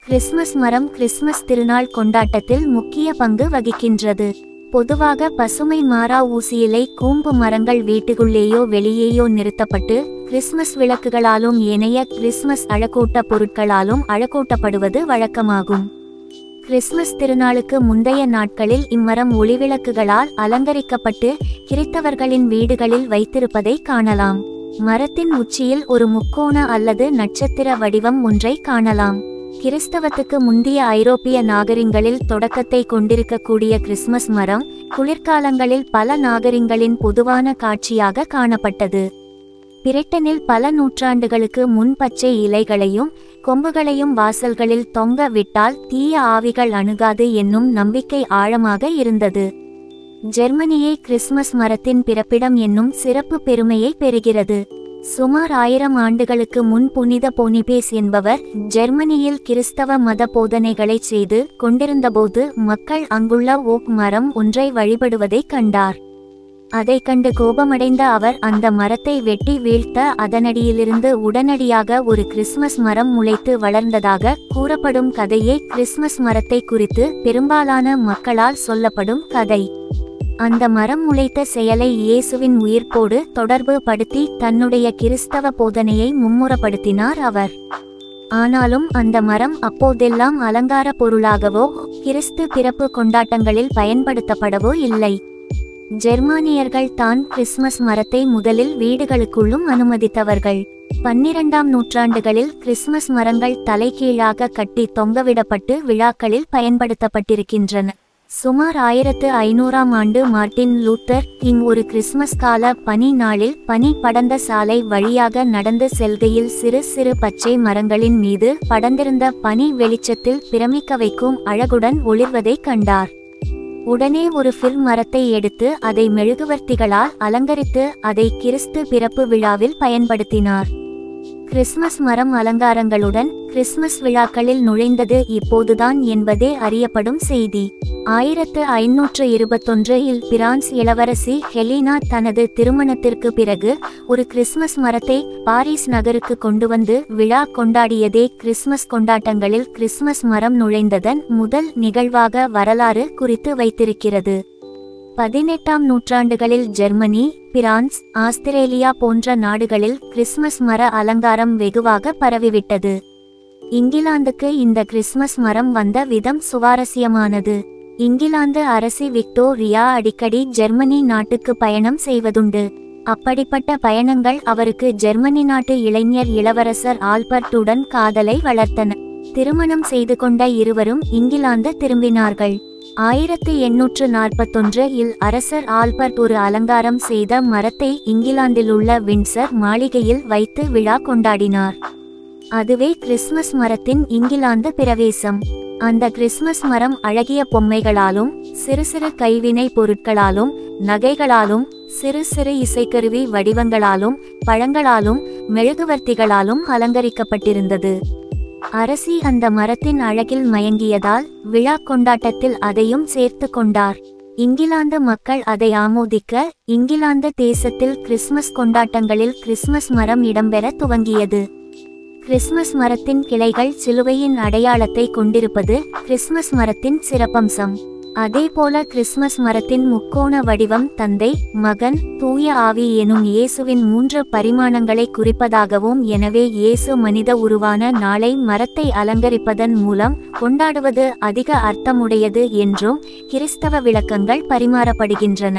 Christmas மரம் Christmas திருநாள் கொண்டாட்டத்தில் முக்கிய பங்கு வகிக்கின்றது பொதுவாக பசுமை மாறா ஊசியிலை கூம்பு மரங்கள் வீட்டுக்குள்ளேயோ வெளியேயோ நிறுத்தப்பட்டு கிறிஸ்மஸ் விளக்குகளாலும் ஏனைய கிறிஸ்மஸ் அழகூட்ட பொருட்களாலும் அழகூட்டப்படுவது வழக்கமாகும் கிறிஸ்மஸ் திருநாளுக்கு முந்தைய நாட்களில் இம்மரம் ஒளிவிளக்குகளால் அலங்கரிக்கப்பட்டு கிறித்தவர்களின் வீடுகளில் வைத்திருப்பதை காணலாம் மரத்தின் உச்சியில் ஒரு முக்கோண அல்லது நட்சத்திர வடிவம் ஒன்றை காணலாம் கிறிஸ்தவத்துக்கு முந்திய ஐரோப்பிய நாகரிகங்களில் தொடக்கத்தை கொண்டிருக்கக்கூடிய கிறிஸ்மஸ் மரம் குளிர்காலங்களில் பல நாகரிகங்களின் பொதுவான காட்சியாக காணப்பட்டது பிரிட்டனில் பல நூற்றாண்டுகளுக்கு முன் பச்சை இலைகளையும் கொம்புகளையும் வாசல்களில் தொங்க விட்டால் தீய ஆவிகள் அணுகாது என்னும் நம்பிக்கை ஆழமாக இருந்தது ஜெர்மனியே கிறிஸ்மஸ் மரத்தின் பிறப்பிடம் என்னும் சிறப்பு பெருமையை பெறுகிறது சுமார் ஆயிரம் ஆண்டுகளுக்கு முன் புனித போனிபேஸ் என்பவர் ஜெர்மனியில் கிறிஸ்தவ மத போதனைகளை செய்து கொண்டிருந்தபோது மக்கள் அங்குள்ள ஓக் மரம் ஒன்றை வழிபடுவதைக் கண்டார் அதைக் கண்டு கோபமடைந்த அவர் அந்த மரத்தை வெட்டி வீழ்த்த அதனடியிலிருந்து உடனடியாக ஒரு கிறிஸ்மஸ் மரம் முளைத்து வளர்ந்ததாக கூறப்படும் கதையே கிறிஸ்மஸ் மரத்தை குறித்து பெரும்பாலான மக்களால் சொல்லப்படும் கதை அந்த மரம் முளைத்த செயலை இயேசுவின் உயிர்ப்போடு தொடர்பு படுத்தி தன்னுடைய கிறிஸ்தவ போதனையை மும்முரப்படுத்தினார் அவர் ஆனாலும் அந்த மரம் அப்போதெல்லாம் அலங்கார பொருளாகவோ கிறிஸ்து பிறப்பு கொண்டாட்டங்களில் பயன்படுத்தப்படவோ இல்லை ஜெர்மானியர்கள் தான் கிறிஸ்மஸ் மரத்தை முதலில் வீடுகளுக்குள்ளும் அனுமதித்தவர்கள் பன்னிரண்டாம் நூற்றாண்டுகளில் கிறிஸ்மஸ் மரங்கள் தலைகீழாக கட்டி தொங்கவிடப்பட்டு விழாக்களில் பயன்படுத்தப்பட்டிருக்கின்றன சுமார் ஆயிரத்து ஐநூறாம் ஆண்டு மார்ட்டின் லூத்தர் கிங் ஒரு கிறிஸ்மஸ் கால பனி நாளில் பனி படர்ந்த சாலை வழியாக நடந்து செல்கையில் சிறு சிறு பச்சை மரங்களின் மீது படர்ந்திருந்த பனி வெளிச்சத்தில் பிரமிக்க வைக்கும் அழகுடன் ஒளிர்வதைக் கண்டார் உடனே ஒரு ஃபில் மரத்தை எடுத்து அதை மெழுகுவர்த்திகளால் அலங்கரித்து அதை கிறிஸ்து பிறப்பு விழாவில் பயன்படுத்தினார் கிறிஸ்மஸ் மரம் அலங்காரங்களுடன் கிறிஸ்மஸ் விழாக்களில் நுழைந்தது இப்போதுதான் என்பதே அறியப்படும் செய்தி ஆயிரத்து ஐநூற்று இருபத்தொன்று இல் பிரான்ஸ் இளவரசி ஹெலினா தனது திருமணத்திற்கு பிறகு ஒரு கிறிஸ்மஸ் மரத்தை பாரிஸ் நகருக்கு கொண்டு வந்து விழா கொண்டாடியதே கிறிஸ்மஸ் கொண்டாட்டங்களில் கிறிஸ்மஸ் மரம் நுழைந்ததன் முதல் நிகழ்வாக வரலாறு குறித்து வைத்திருக்கிறது பதினெட்டாம் நூற்றாண்டுகளில் ஜெர்மனி பிரான்ஸ் ஆஸ்திரேலியா போன்ற நாடுகளில் கிறிஸ்மஸ் மர அலங்காரம் வெகுவாக பரவிவிட்டது இங்கிலாந்துக்கு இந்த கிறிஸ்மஸ் மரம் வந்த விதம் சுவாரஸ்யமானது இங்கிலாந்து அரசி விக்டோரியா அடிக்கடி ஜெர்மனி நாட்டுக்கு பயணம் செய்வதுண்டு அப்படிப்பட்ட பயணங்கள் அவருக்கு ஜெர்மனி நாட்டு இளைஞர் இளவரசர் ஆல்பர்ட்டுடன் காதலை வளர்த்தன திருமணம் செய்து கொண்ட இருவரும் இங்கிலாந்து திரும்பினார்கள் ஆயிரத்தி எண்ணூற்று நாற்பத்தொன்று இல் அரசர் ஆல்பர்ட் ஒரு அலங்காரம் செய்த மரத்தை இங்கிலாந்திலுள்ள வின்சர் மாளிகையில் வைத்து விழா கொண்டாடினார் அதுவே கிறிஸ்மஸ் மரத்தின் இங்கிலாந்து பிரவேசம் அந்த கிறிஸ்மஸ் மரம் அழகிய பொம்மைகளாலும் சிறு சிறு கைவினை பொருட்களாலும் நகைகளாலும் சிறு சிறு இசைக்கருவி வடிவங்களாலும் பழங்களாலும் மெழுகுவர்த்திகளாலும் அலங்கரிக்கப்பட்டிருந்தது அரசி அந்த மரத்தின் அழகில் மயங்கியதால் விழா கொண்டாட்டத்தில் அதையும் சேர்த்து கொண்டார் இங்கிலாந்து மக்கள் அதை ஆமோதிக்க இங்கிலாந்து தேசத்தில் கிறிஸ்மஸ் கொண்டாட்டங்களில் கிறிஸ்மஸ் மரம் இடம்பெற துவங்கியது கிறிஸ்மஸ் மரத்தின் கிளைகள் சிலுவையின் அடையாளத்தை கொண்டிருப்பது கிறிஸ்மஸ் மரத்தின் சிறப்பம்சம் அதேபோல கிறிஸ்மஸ் மரத்தின் முக்கோண வடிவம் தந்தை மகன் தூய ஆவி எனும் இயேசுவின் மூன்று பரிமாணங்களை குறிப்பதாகவும் எனவே இயேசு மனித உருவான நாளை மரத்தை அலங்கரிப்பதன் மூலம் கொண்டாடுவது அதிக அர்த்தமுடையது என்றும் கிறிஸ்தவ விளக்கங்கள் பரிமாறப்படுகின்றன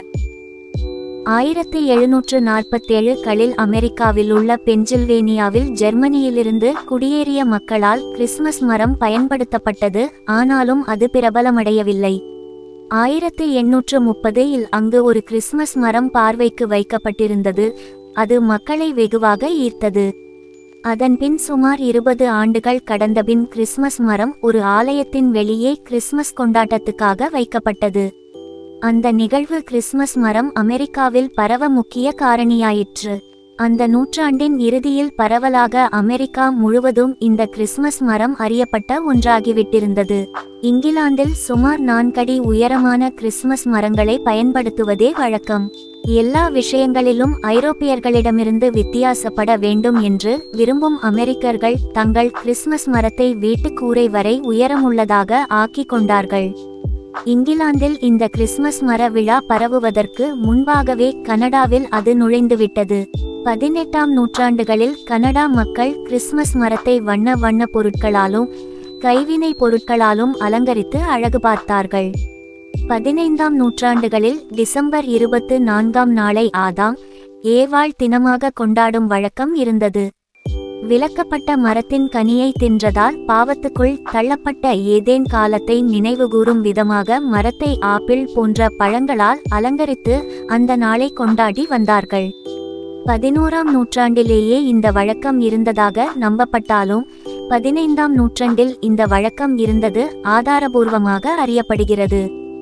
ஆயிரத்தி எழுநூற்று நாற்பத்தேழு களில் அமெரிக்காவில் உள்ள பென்சில்வேனியாவில் ஜெர்மனியிலிருந்து குடியேறிய மக்களால் கிறிஸ்மஸ் மரம் பயன்படுத்தப்பட்டது ஆனாலும் அது பிரபலமடையவில்லை ஆயிரத்தி எண்ணூற்று முப்பது இல் அங்கு ஒரு கிறிஸ்மஸ் மரம் பார்வைக்கு வைக்கப்பட்டிருந்தது அது மக்களை வெகுவாக ஈர்த்தது அதன்பின் சுமார் இருபது ஆண்டுகள் கடந்தபின் கிறிஸ்மஸ் மரம் ஒரு ஆலயத்தின் வெளியே கிறிஸ்மஸ் கொண்டாட்டத்துக்காக வைக்கப்பட்டது அந்த நிகழ்வு கிறிஸ்மஸ் மரம் அமெரிக்காவில் பரவ முக்கிய காரணியாயிற்று அந்த நூற்றாண்டின் இறுதியில் பரவலாக அமெரிக்கா முழுவதும் இந்த கிறிஸ்மஸ் மரம் அறியப்பட்ட ஒன்றாகிவிட்டிருந்தது இங்கிலாந்தில் சுமார் நான்கடி உயரமான கிறிஸ்மஸ் மரங்களை பயன்படுத்துவதே வழக்கம் எல்லா விஷயங்களிலும் ஐரோப்பியர்களிடமிருந்து வித்தியாசப்பட வேண்டும் என்று விரும்பும் அமெரிக்கர்கள் தங்கள் கிறிஸ்மஸ் மரத்தை வீட்டு கூரை வரை உயரமுள்ளதாக ஆக்கிக் கொண்டார்கள் இங்கிலாந்தில் இந்த கிறிஸ்மஸ் மர விழா பரவுவதற்கு முன்பாகவே கனடாவில் அது நுழைந்துவிட்டது பதினெட்டாம் நூற்றாண்டுகளில் கனடா மக்கள் கிறிஸ்மஸ் மரத்தை வண்ண வண்ண பொருட்களாலும் கைவினை பொருட்களாலும் அலங்கரித்து அழகு பார்த்தார்கள் பதினைந்தாம் நூற்றாண்டுகளில் டிசம்பர் இருபத்து நான்காம் நாளை ஆதாம் ஏவாள் தினமாக கொண்டாடும் வழக்கம் இருந்தது விலக்கப்பட்ட மரத்தின் கனியை தின்றதால் பாவத்துக்குள் தள்ளப்பட்ட ஏதேன் காலத்தை நினைவுகூரும் விதமாக மரத்தை ஆப்பிள் போன்ற பழங்களால் அலங்கரித்து அந்த நாளை கொண்டாடி வந்தார்கள் பதினோராம் நூற்றாண்டிலேயே இந்த வழக்கம் இருந்ததாக நம்பப்பட்டாலும் பதினைந்தாம் நூற்றாண்டில் இந்த வழக்கம் இருந்தது ஆதாரபூர்வமாக அறியப்படுகிறது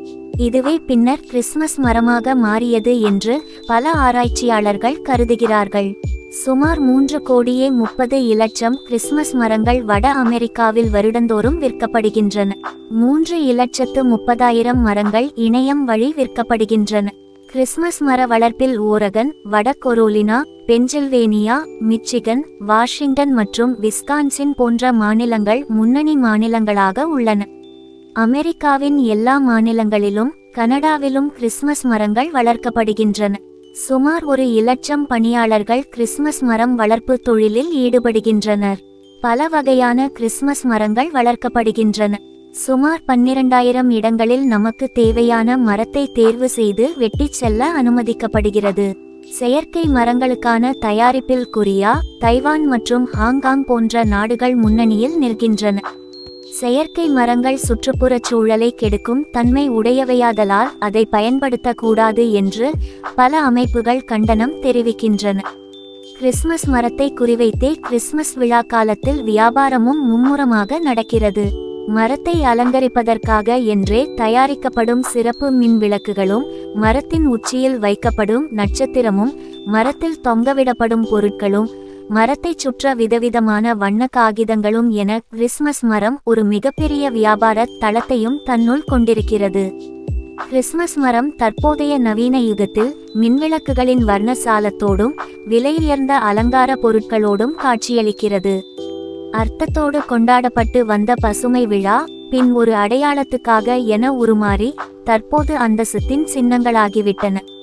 இதுவே பின்னர் கிறிஸ்மஸ் மரமாக மாறியது என்று பல ஆராய்ச்சியாளர்கள் கருதுகிறார்கள் சுமார் மூன்று கோடியே முப்பது இலட்சம் கிறிஸ்மஸ் மரங்கள் வட அமெரிக்காவில் வருடந்தோறும் விற்கப்படுகின்றன மூன்று இலட்சத்து முப்பதாயிரம் மரங்கள் இணையம் வழி விற்கப்படுகின்றன கிறிஸ்மஸ் மர வளர்ப்பில் ஓரகன் வட கொரோலினா பென்சில்வேனியா மிச்சிகன் வாஷிங்டன் மற்றும் விஸ்கான்சின் போன்ற மாநிலங்கள் முன்னணி மாநிலங்களாக உள்ளன அமெரிக்காவின் எல்லா மாநிலங்களிலும் கனடாவிலும் கிறிஸ்மஸ் மரங்கள் வளர்க்கப்படுகின்றன சுமார் ஒரு இலட்சம் பணியாளர்கள் கிறிஸ்மஸ் மரம் வளர்ப்பு தொழிலில் ஈடுபடுகின்றனர் பல வகையான கிறிஸ்மஸ் மரங்கள் வளர்க்கப்படுகின்றன சுமார் பன்னிரண்டாயிரம் இடங்களில் நமக்கு தேவையான மரத்தை தேர்வு செய்து வெட்டிச் செல்ல அனுமதிக்கப்படுகிறது செயற்கை மரங்களுக்கான தயாரிப்பில் கொரியா தைவான் மற்றும் ஹாங்காங் போன்ற நாடுகள் முன்னணியில் நிற்கின்றன செயற்கை மரங்கள் சுற்றுப்புறச் சூழலை கெடுக்கும் தன்மை உடையவையாதலால் அதை பயன்படுத்தக்கூடாது என்று பல அமைப்புகள் கண்டனம் தெரிவிக்கின்றன கிறிஸ்மஸ் மரத்தை குறிவைத்தே கிறிஸ்மஸ் விழா காலத்தில் வியாபாரமும் மும்முரமாக நடக்கிறது மரத்தை அலங்கரிப்பதற்காக என்றே தயாரிக்கப்படும் சிறப்பு மின் விளக்குகளும் மரத்தின் உச்சியில் வைக்கப்படும் நட்சத்திரமும் மரத்தில் தொங்கவிடப்படும் பொருட்களும் மரத்தைச் சுற்ற விதவிதமான வண்ண காகிதங்களும் என கிறிஸ்மஸ் மரம் ஒரு மிகப்பெரிய வியாபார தளத்தையும் தன்னுள் கொண்டிருக்கிறது கிறிஸ்மஸ் மரம் தற்போதைய நவீன யுகத்தில் மின்விளக்குகளின் வர்ணசாலத்தோடும் விலையுயர்ந்த அலங்கார பொருட்களோடும் காட்சியளிக்கிறது அர்த்தத்தோடு கொண்டாடப்பட்டு வந்த பசுமை விழா பின் ஒரு அடையாளத்துக்காக என உருமாறி தற்போது அந்தஸ்தின் சின்னங்களாகிவிட்டன